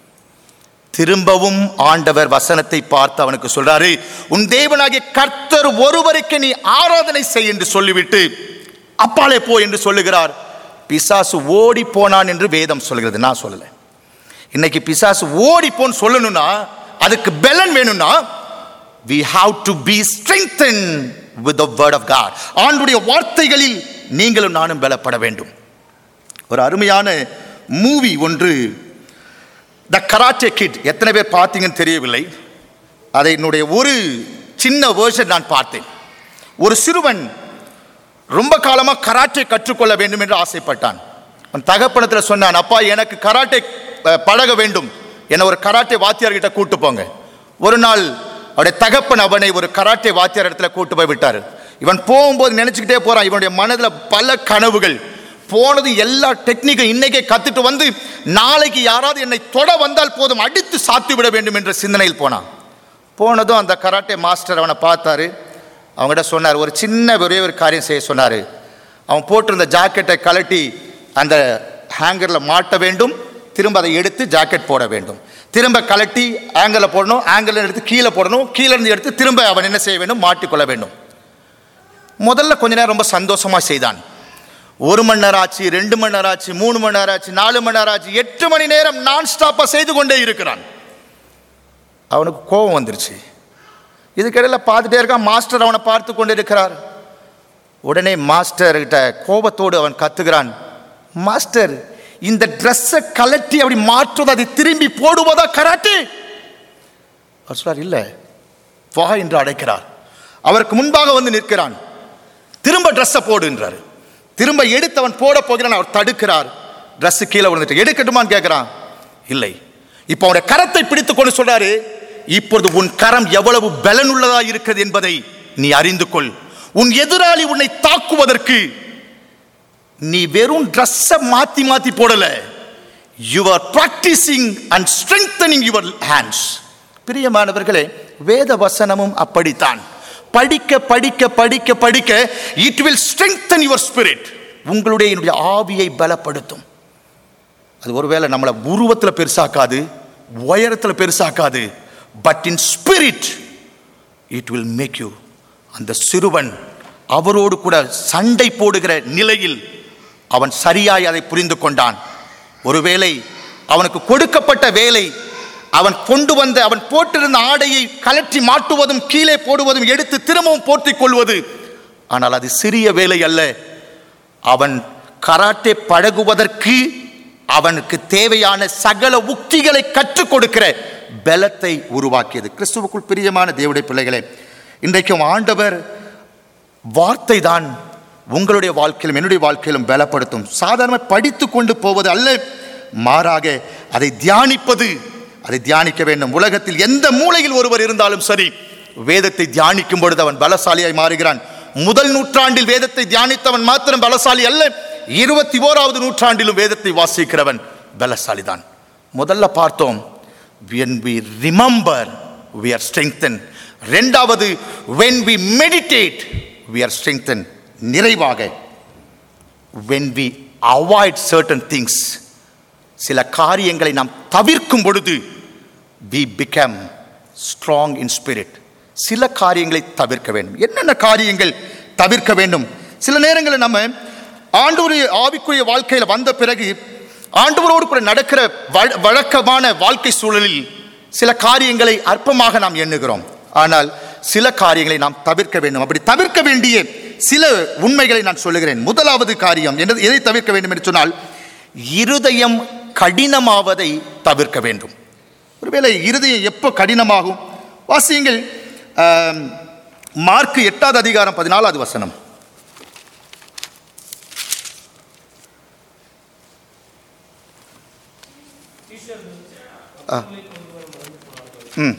திரும்பவும் ஆண்டவர் வசனத்தை பார்த்து அவனுக்கு சொல்றாரு உன் தேவனாகிய கர்த்தர் ஒருவருக்கு நீ ஆராதனை செய் என்று சொல்லிவிட்டு அப்பாலே போ என்று சொல்லுகிறார் பிசாசு ஓடி போனான் என்று வேதம் சொல்கிறது நான் சொல்லலை இன்னைக்கு பிசாசு ஓடி போன்னு சொல்லணும்னா அதுக்கு பெலன் வேணும்னா we have to be strengthened with the word of god ஆண்டுடைய வார்த்தைகளில் நீங்களும் நானும் பலப்பட வேண்டும் ஒரு அருமையான மூவி ஒன்று த கராட்டே கிட் எத்தனை பேர் பார்த்தீங்கன்னு தெரியவில்லை அதை என்னுடைய ஒரு சின்ன வேர்ஷன் நான் பார்த்தேன் ஒரு சிறுவன் ரொம்ப காலமா கராட்டே கற்றுக்கொள்ள வேண்டும் என்று ஆசைப்பட்டான் அவன் தகப்பனத்தில் சொன்னான் அப்பா எனக்கு கராட்டே அஹ், பழக வேண்டும் என்னை ஒரு கராட்டே வாத்தியார்கிட்ட கூட்டு போங்க ஒரு நாள் அவருடைய தகப்பன் அவனை ஒரு கராட்டே வாத்தியார் இடத்துல கூட்டு போய் விட்டார் இவன் போகும்போது நினைச்சுக்கிட்டே போறான் இவனுடைய மனதில் பல கனவுகள் போனது எல்லா டெக்னிக்கும் இன்னைக்கே கத்துட்டு வந்து நாளைக்கு யாராவது என்னை தொட வந்தால் போதும் அடித்து சாத்தி விட வேண்டும் என்ற சிந்தனையில் போனான் போனதும் அந்த கராட்டே மாஸ்டர் அவனை பார்த்தாரு அவங்ககிட்ட சொன்னார் ஒரு சின்ன ஒரே ஒரு காரியம் செய்ய சொன்னார் அவன் போட்டிருந்த ஜாக்கெட்டை கழட்டி அந்த ஹேங்கரில் மாட்ட வேண்டும் திரும்ப அதை எடுத்து ஜாக்கெட் போட வேண்டும் திரும்ப கழட்டி ஆங்கிளில் போடணும் ஆங்கிளில் எடுத்து கீழே போடணும் கீழே இருந்து எடுத்து திரும்ப அவன் என்ன செய்ய வேண்டும் மாட்டிக்கொள்ள வேண்டும் முதல்ல கொஞ்ச நேரம் ரொம்ப சந்தோஷமாக செய்தான் ஒரு மணி நேரம் ஆச்சு ரெண்டு மணி நேரம் ஆச்சு மூணு மணி நேரம் ஆச்சு நாலு மணி நேரம் ஆச்சு எட்டு மணி நேரம் நான் ஸ்டாப்பாக செய்து கொண்டே இருக்கிறான் அவனுக்கு கோபம் வந்துருச்சு இதுக்கிடையில் பார்த்துட்டே இருக்கான் மாஸ்டர் அவனை பார்த்து கொண்டு இருக்கிறார் உடனே மாஸ்டர் கிட்ட கோபத்தோடு அவன் கத்துகிறான் மாஸ்டர் இந்த ட்ரெஸ்ஸை கலட்டி அப்படி மாற்றுவது அதை திரும்பி போடுவதா கராட்டே அவர் சொல்றார் இல்லை வா என்று அழைக்கிறார் அவருக்கு முன்பாக வந்து நிற்கிறான் திரும்ப ட்ரெஸ்ஸை போடுன்றார் திரும்ப எடுத்து அவன் போட போகிறான் அவர் தடுக்கிறார் ட்ரெஸ் கீழே விழுந்துட்டு எடுக்கட்டுமான்னு கேட்கிறான் இல்லை இப்போ அவனுடைய கரத்தை பிடித்து கொண்டு சொல்றாரு இப்பொழுது உன் கரம் எவ்வளவு பலனுள்ளதா இருக்கிறது என்பதை நீ அறிந்து கொள் உன் எதிராளி உன்னை தாக்குவதற்கு நீ வெறும் ட்ரெஸ்ஸை மாத்தி மாத்தி போடல you are practising and strengthening your hands பிரியமானவர்களே வேத வசனமும் அப்படித்தான் படிக்க படிக்க படிக்க படிக்க it will strengthen your spirit உங்களுடைய என்னுடைய ஆவியை பலப்படுத்தும் அது ஒருவேளை நம்மளை உருவத்தில் பெருசாக்காது உயரத்தில் பெருசாக்காது but in spirit it will make you அந்த சிறுவன் அவரோடு கூட சண்டை போடுகிற நிலையில் அவன் சரியாய் அதை புரிந்து கொண்டான் ஒருவேளை அவனுக்கு கொடுக்கப்பட்ட வேலை அவன் கொண்டு வந்த அவன் போட்டிருந்த ஆடையை கலற்றி மாட்டுவதும் கீழே போடுவதும் எடுத்து திரும்பவும் போர்த்திக் கொள்வது ஆனால் அது சிறிய வேலை அல்ல அவன் கராட்டே பழகுவதற்கு அவனுக்கு தேவையான சகல உக்திகளை கற்றுக் கொடுக்கிற பலத்தை உருவாக்கியது கிறிஸ்துவுக்குள் பிரியமான தேவனுடைய பிள்ளைகளே இன்றைக்கும் ஆண்டவர் வார்த்தை தான் உங்களுடைய வாழ்க்கையிலும் என்னுடைய வாழ்க்கையிலும் பலப்படுத்தும் சாதாரண படித்து கொண்டு போவது அல்ல மாறாக அதை தியானிப்பது அதை தியானிக்க வேண்டும் உலகத்தில் எந்த மூலையில் ஒருவர் இருந்தாலும் சரி வேதத்தை தியானிக்கும் பொழுது அவன் பலசாலியாய் மாறுகிறான் முதல் நூற்றாண்டில் வேதத்தை தியானித்தவன் மாத்திரம் பலசாலி அல்ல இருபத்தி ஓராவது நூற்றாண்டிலும் வேதத்தை வாசிக்கிறவன் பலசாலிதான் முதல்ல பார்த்தோம் when we remember we are strengthened ரெண்டாவது when we meditate we are strengthened நிறைவாக when we avoid certain things சில காரியங்களை நாம் தவிர்க்கும் பொழுது we become strong in spirit சில காரியங்களை தவிர்க்க வேண்டும் என்னென்ன காரியங்கள் தவிர்க்க வேண்டும் சில நேரங்களில் நம்ம ஆண்டவருடைய ஆவிக்குரிய வாழ்க்கையில் வந்த பிறகு ஆண்டவரோடு கூட நடக்கிற வழ- வழக்கமான வாழ்க்கை சூழலில் சில காரியங்களை அற்பமாக நாம் எண்ணுகிறோம் ஆனால் சில காரியங்களை நாம் தவிர்க்க வேண்டும் அப்படி தவிர்க்க வேண்டிய சில உண்மைகளை நான் சொல்லுகிறேன் முதலாவது காரியம் என்னது எதை தவிர்க்க வேண்டும் என்று சொன்னால் இருதயம் கடினமாவதை தவிர்க்க வேண்டும் ஒருவேளை இருதயம் எப்போ கடினமாகும் வாசியுங்கள் ஆம், மார்க்கு எட்டாவது அதிகாரம் பதினாலாவது வசனம் ஆ. ம்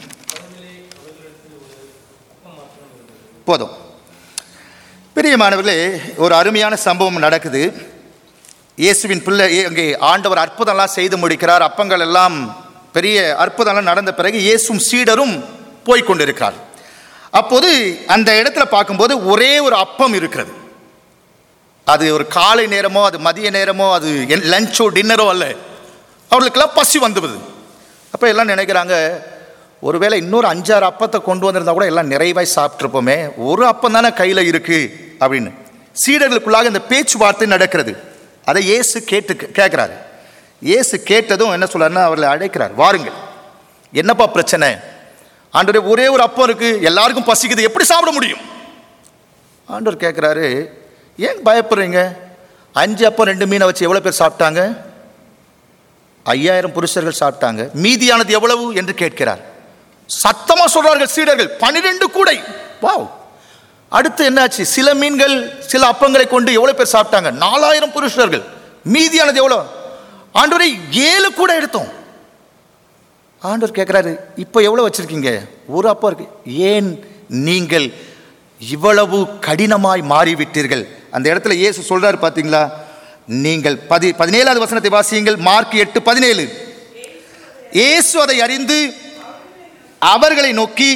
போதும் பிரியமானவர்களே ஒரு அருமையான சம்பவம் நடக்குது இயேசுவின் பிள்ளை அங்கே ஆண்டவர் அற்புதம்லாம் செய்து முடிக்கிறார் அப்பங்கள் எல்லாம் பெரிய அற்புதம்லாம் நடந்த பிறகு இயேசும் சீடரும் போய் கொண்டிருக்கிறார் அப்போது அந்த இடத்துல பார்க்கும்போது ஒரே ஒரு அப்பம் இருக்கிறது அது ஒரு காலை நேரமோ அது மதிய நேரமோ அது லஞ்சோ டின்னரோ அல்ல அவர்களுக்கெல்லாம் பசி வந்துவிடுது அப்போ எல்லாம் நினைக்கிறாங்க ஒருவேளை இன்னொரு அஞ்சாறு அப்பத்தை கொண்டு வந்திருந்தா கூட எல்லாம் நிறைவாய் சாப்பிட்ருப்போமே ஒரு அப்பம் தானே கையில் இருக்கு அப்படின்னு சீடர்களுக்குள்ளாக இந்த பேச்சுவார்த்தை நடக்கிறது அதை இயேசு கேட்டு கேட்குறாரு இயேசு கேட்டதும் என்ன சொல்றாருன்னா அவர்களை அழைக்கிறார் வாருங்கள் என்னப்பா பிரச்சனை ஆண்டவரே ஒரே ஒரு அப்பம் இருக்கு எல்லாருக்கும் பசிக்குது எப்படி சாப்பிட முடியும் ஆண்டவர் கேட்குறாரு ஏன் பயப்படுறீங்க அஞ்சு அப்பம் ரெண்டு மீனை வச்சு எவ்வளோ பேர் சாப்பிட்டாங்க ஐயாயிரம் புருஷர்கள் சாப்பிட்டாங்க மீதியானது எவ்வளவு என்று கேட்கிறார் சத்தமா சொல்றார்கள் சீடர்கள் பனிரெண்டு கூடை வாவ் அடுத்து என்னாச்சு சில மீன்கள் சில அப்பங்களை கொண்டு எவ்வளவு பேர் சாப்பிட்டாங்க நாலாயிரம் புருஷர்கள் மீதியானது எவ்வளோ ஆண்டவரை ஏழு கூட எடுத்தோம் ஆண்டவர் கேட்குறாரு இப்போ எவ்வளோ வச்சிருக்கீங்க ஒரு அப்பம் இருக்கு ஏன் நீங்கள் இவ்வளவு கடினமாய் மாறிவிட்டீர்கள் அந்த இடத்துல இயேசு சொல்றாரு பார்த்தீங்களா நீங்கள் பதி பதினேழாவது வசனத்தை வாசியுங்கள் மார்க் எட்டு பதினேழு இயேசு அதை அறிந்து அவர்களை நோக்கி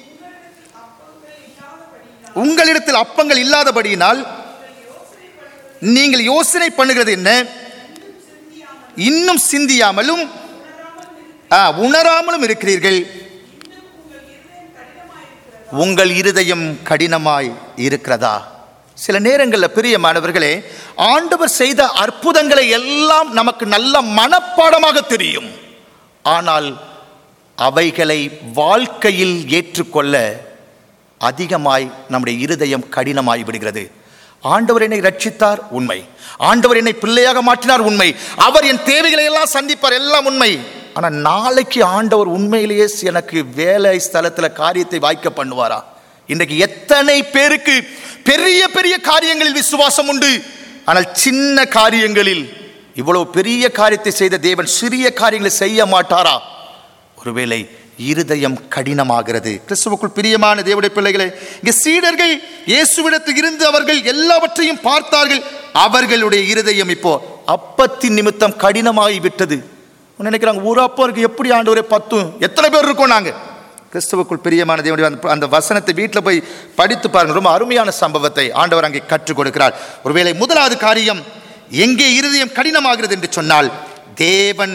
உங்களிடத்தில் அப்பங்கள் இல்லாதபடியினால் நீங்கள் யோசனை பண்ணுகிறது என்ன இன்னும் சிந்தியாமலும் ஆ, உணராமலும் இருக்கிறீர்கள் உங்கள் இருதயம் கடினமாய் இருக்கிறதா சில நேரங்களில் பிரியமானவர்களே ஆண்டவர் செய்த அற்புதங்களை எல்லாம் நமக்கு நல்ல மனப்பாடமாக தெரியும் ஆனால் அவைகளை வாழ்க்கையில் ஏற்றுக்கொள்ள அதிகமாய் நம்முடைய இருதயம் கடினமாய் விடுகிறது ஆண்டவர் என்னை ரட்சித்தார் உண்மை ஆண்டவர் என்னை பிள்ளையாக மாற்றினார் உண்மை அவர் என் தேவைகளை எல்லாம் சந்திப்பார் எல்லாம் உண்மை ஆனால் நாளைக்கு ஆண்டவர் உண்மையிலேயே எனக்கு வேலை ஸ்தலத்தில் காரியத்தை வாய்க்க பண்ணுவாரா இன்றைக்கு எத்தனை பேருக்கு பெரிய பெரிய காரியங்களில் விசுவாசம் உண்டு ஆனால் சின்ன காரியங்களில் இவ்வளவு பெரிய காரியத்தை செய்த தேவன் சிறிய காரியங்களை செய்ய மாட்டாரா ஒருவேளை இருதயம் கடினமாகிறது கிறிஸ்துவுக்குள் பிரியமான தேவடைய பிள்ளைகளே இங்கே சீடர்கள் இயேசுவிடத்தில் இருந்து அவர்கள் எல்லாவற்றையும் பார்த்தார்கள் அவர்களுடைய இருதயம் இப்போ அப்பத்தின் நிமித்தம் கடினமாகி விட்டது நினைக்கிறாங்க ஒரு அப்பா இருக்கு எப்படி ஆண்டவரே பத்தும் எத்தனை பேர் இருக்கோம் நாங்க கிறிஸ்துவுக்குள் பிரியமான தேவனுடைய அந்த- அந்த வசனத்தை வீட்டில் போய் படித்து பாருங்க ரொம்ப அருமையான சம்பவத்தை ஆண்டவர் அங்கே கற்றுக் கொடுக்கிறார் ஒருவேளை முதலாவது காரியம் எங்கே இருதயம் கடினமாகிறது என்று சொன்னால் தேவன்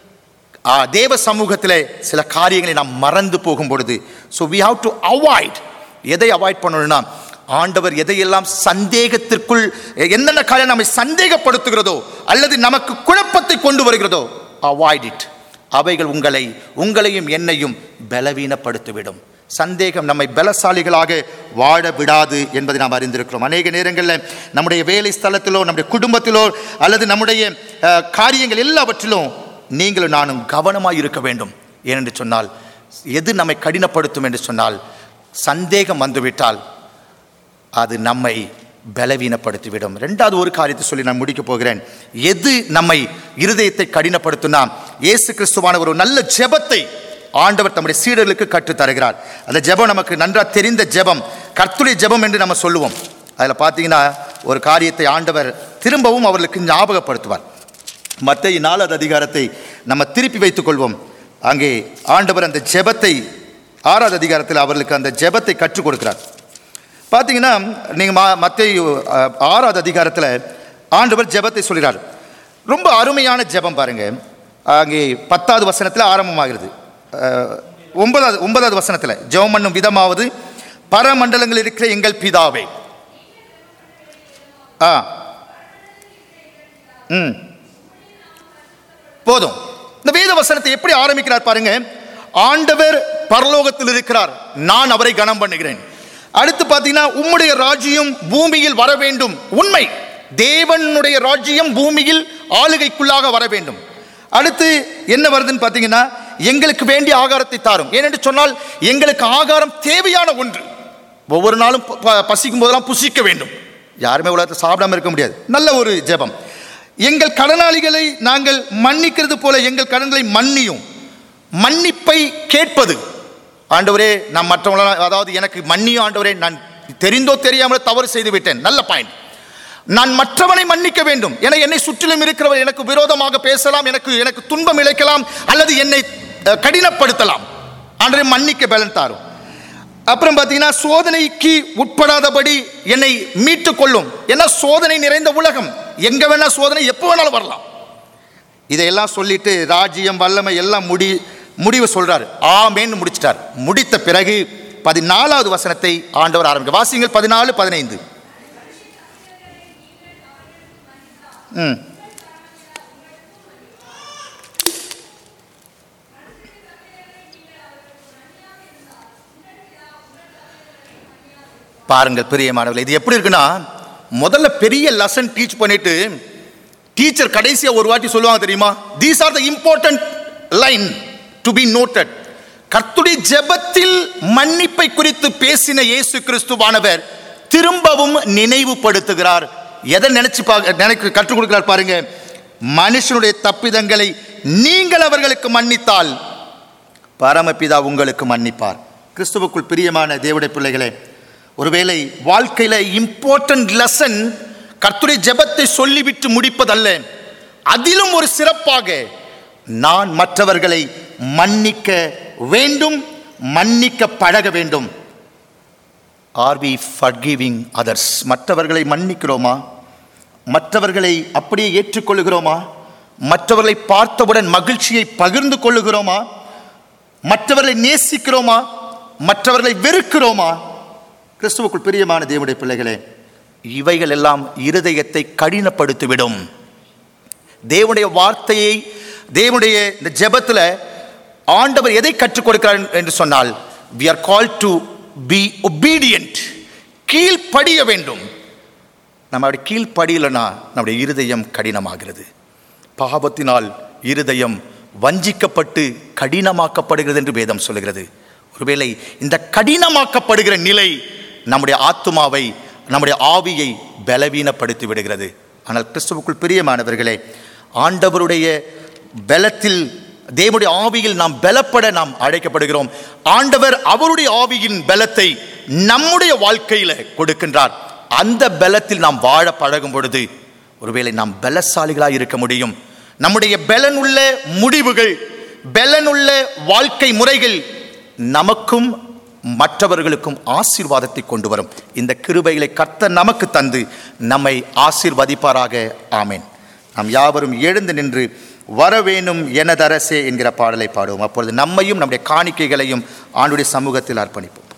ஆ, தேவ சமூகத்தில் சில காரியங்களை நாம் மறந்து போகும் பொழுது so we have to avoid எதை அவாய்ட் பண்ணணும்னா ஆண்டவர் எதையெல்லாம் சந்தேகத்திற்குள் என்னென்ன காரியம் நம்மை சந்தேகப்படுத்துகிறதோ அல்லது நமக்கு குழப்பத்தை கொண்டு வருகிறதோ அவாய்ட் இட் அவைகள் உங்களை உங்களையும் என்னையும் பலவீனப்படுத்திவிடும் சந்தேகம் நம்மை பலசாலிகளாக வாழ விடாது என்பதை நாம் அறிந்திருக்கிறோம் அநேக நேரங்களில் நம்முடைய வேலை ஸ்தலத்திலோ நம்முடைய குடும்பத்திலோ அல்லது நம்முடைய அஹ், காரியங்கள் எல்லாவற்றிலும் நீங்களும் நானும் கவனமாக இருக்க வேண்டும் ஏனென்று சொன்னால் எது நம்மை கடினப்படுத்தும் என்று சொன்னால் சந்தேகம் வந்துவிட்டால் அது நம்மை பலவீனப்படுத்திவிடும் ரெண்டாவது ஒரு காரியத்தை சொல்லி நான் முடிக்க போகிறேன் எது நம்மை இருதயத்தை கடினப்படுத்துனா இயேசு கிறிஸ்துவான ஒரு நல்ல ஜெபத்தை ஆண்டவர் தம்முடைய சீடர்களுக்கு கற்றுத் தருகிறார் அந்த ஜெபம் நமக்கு நன்றா தெரிந்த ஜெபம் கர்த்துடைய ஜெபம் என்று நம்ம சொல்லுவோம் அதில் பார்த்தீங்கன்னா ஒரு காரியத்தை ஆண்டவர் திரும்பவும் அவர்களுக்கு ஞாபகப்படுத்துவார் மத்திய நாலாவது அதிகாரத்தை நம்ம திருப்பி வைத்துக் கொள்வோம் அங்கே ஆண்டவர் அந்த ஜெபத்தை ஆறாவது அதிகாரத்தில் அவர்களுக்கு அந்த ஜெபத்தை கற்றுக் கொடுக்கிறார் பார்த்தீங்கன்னா நீங்கள் மா மத்திய ஆறாவது அதிகாரத்தில் ஆண்டவர் ஜெபத்தை சொல்கிறார் ரொம்ப அருமையான ஜெபம் பாருங்க அங்கே பத்தாவது வசனத்தில் ஆரம்பமாகிறது அஹ், ஒன்பதாவது ஒன்பதாவது வசனத்தில் ஜெபம் பண்ணும் விதமாவது பரமண்டலங்கள் இருக்கிற எங்கள் பிதாவே ஆ ம் போதும் இந்த வேத வசனத்தை எப்படி ஆரம்பிக்கிறார் பாருங்க ஆண்டவர் பரலோகத்தில் இருக்கிறார் நான் அவரை கனம் பண்ணுகிறேன் அடுத்து பார்த்தீங்கன்னா உம்முடைய ராஜ்யம் பூமியில் வர வேண்டும் உண்மை தேவனுடைய ராஜ்யம் பூமியில் ஆளுகைக்குள்ளாக வர வேண்டும் அடுத்து என்ன வருதுன்னு பார்த்தீங்கன்னா எங்களுக்கு வேண்டிய ஆகாரத்தை தாரும் ஏனென்று சொன்னால் எங்களுக்கு ஆகாரம் தேவையான ஒன்று ஒவ்வொரு நாளும் ப- ப- பசிக்கும் போதெல்லாம் புசிக்க வேண்டும் யாருமே உலகத்தை சாப்பிடாம இருக்க முடியாது நல்ல ஒரு ஜெபம் எங்கள் கடனாளிகளை நாங்கள் மன்னிக்கிறது போல எங்கள் கடன்களை மன்னியும் மன்னிப்பை கேட்பது ஆண்டவரே நான் மற்றவங்கள அதாவது எனக்கு மன்னியும் ஆண்டவரே நான் தெரிந்தோ தெரியாமலோ தவறு செய்து விட்டேன் நல்ல பாயிண்ட் நான் மற்றவனை மன்னிக்க வேண்டும் என என்னை சுற்றிலும் இருக்கிறவர் எனக்கு விரோதமாக பேசலாம் எனக்கு எனக்கு துன்பம் இழைக்கலாம் அல்லது என்னை அஹ், கடினப்படுத்தலாம் ஆண்டவரை மன்னிக்க பலன் தாரும் அப்புறம் பார்த்தீங்கன்னா சோதனைக்கு உட்படாதபடி என்னை மீட்டுக் கொள்ளும் ஏன்னா சோதனை நிறைந்த உலகம் எங்க வேணா சோதனை எப்போ வேணாலும் வரலாம் இதையெல்லாம் சொல்லிட்டு ராஜ்யம் வல்லமை எல்லாம் முடி முடிவு சொல்றாரு ஆமேன்னு முடிச்சிட்டார் முடித்த பிறகு பதினாலாவது வசனத்தை ஆண்டவர் ஆரம்பிக்க வாசிங்கள் பதினாலு பதினைந்து ம் பாருங்கள் பிரியமானவர்களே இது எப்படி இருக்குன்னா முதல்ல பெரிய லெசன் டீச் பண்ணிட்டு டீச்சர் கடைசியா ஒரு வாட்டி சொல்லுவாங்க தெரியுமா these are the important line to be noted கர்த்துடைய ஜெபத்தில் மன்னிப்பை குறித்து பேசின இயேசு கிறிஸ்துவானவர் திரும்பவும் நினைவுபடுத்துகிறார் எதை நினைச்சு பா- நினைக்க கற்றுக் கொடுக்கிறார் பாருங்க மனுஷனுடைய தப்பிதங்களை நீங்கள் அவர்களுக்கு மன்னித்தால் பரமபிதா உங்களுக்கு மன்னிப்பார் கிறிஸ்துவுக்குள் பிரியமான தேவடைய பிள்ளைகளே ஒருவேளை வாழ்க்கையில இம்பார்ட்டன்ட் லெசன் கர்த்தருடைய ஜெபத்தை சொல்லிவிட்டு முடிப்பதல்ல அதிலும் ஒரு சிறப்பாக நான் மற்றவர்களை மன்னிக்க வேண்டும் மன்னிக்க பழக வேண்டும் ஆர் வி forgiving அதர்ஸ் மற்றவர்களை மன்னிக்கிறோமா மற்றவர்களை அப்படியே ஏற்றுக்கொள்ளுகிறோமா மற்றவர்களை பார்த்தவுடன் மகிழ்ச்சியை பகிர்ந்து கொள்ளுகிறோமா மற்றவர்களை நேசிக்கிறோமா மற்றவர்களை வெறுக்கிறோமா கிறிஸ்துவுக்குள் பிரியமான தேவனுடைய பிள்ளைகளே இவைகள் எல்லாம் இருதயத்தை கடினப்படுத்திவிடும் தேவனுடைய வார்த்தையை தேவனுடைய இந்த ஜெபத்தில் ஆண்டவர் எதை கற்றுக் கொடுக்கிறார் என்று சொன்னால் we are called to be obedient கீழ்ப்படிய வேண்டும் நம்ம அப்படி கீழ்ப்படியலைன்னா நம்முடைய இருதயம் கடினமாகிறது பாவத்தினால் இருதயம் வஞ்சிக்கப்பட்டு கடினமாக்கப்படுகிறது என்று வேதம் சொல்லுகிறது ஒருவேளை இந்த கடினமாக்கப்படுகிற நிலை நம்முடைய ஆத்துமாவை நம்முடைய ஆவியை பலவீனப்படுத்தி விடுகிறது ஆனால் கிறிஸ்துவுக்குள் பிரியமானவர்களே ஆண்டவருடைய பலத்தில் தேவனுடைய ஆவியில் நாம் பலப்பட நாம் அழைக்கப்படுகிறோம் ஆண்டவர் அவருடைய ஆவியின் பலத்தை நம்முடைய வாழ்க்கையில கொடுக்கின்றார் அந்த பலத்தில் நாம் வாழ பழகும் பொழுது ஒருவேளை நாம் பலசாலிகளாய் இருக்க முடியும் நம்முடைய பலனுள்ள முடிவுகள் பலனுள்ள வாழ்க்கை முறைகள் நமக்கும் மற்றவர்களுக்கும் ஆசீர்வாதத்தை கொண்டு வரும் இந்த கிருபைகளை கர்த்தர் நமக்கு தந்து நம்மை ஆசீர்வதிப்பாராக ஆமேன் நாம் யாவரும் எழுந்து நின்று வரவேணும் எனதரசே என்கிற பாடலை பாடுவோம் அப்பொழுது நம்மையும் நம்முடைய காணிக்கைகளையும் ஆண்டுடைய சமூகத்தில் அர்ப்பணிப்போம்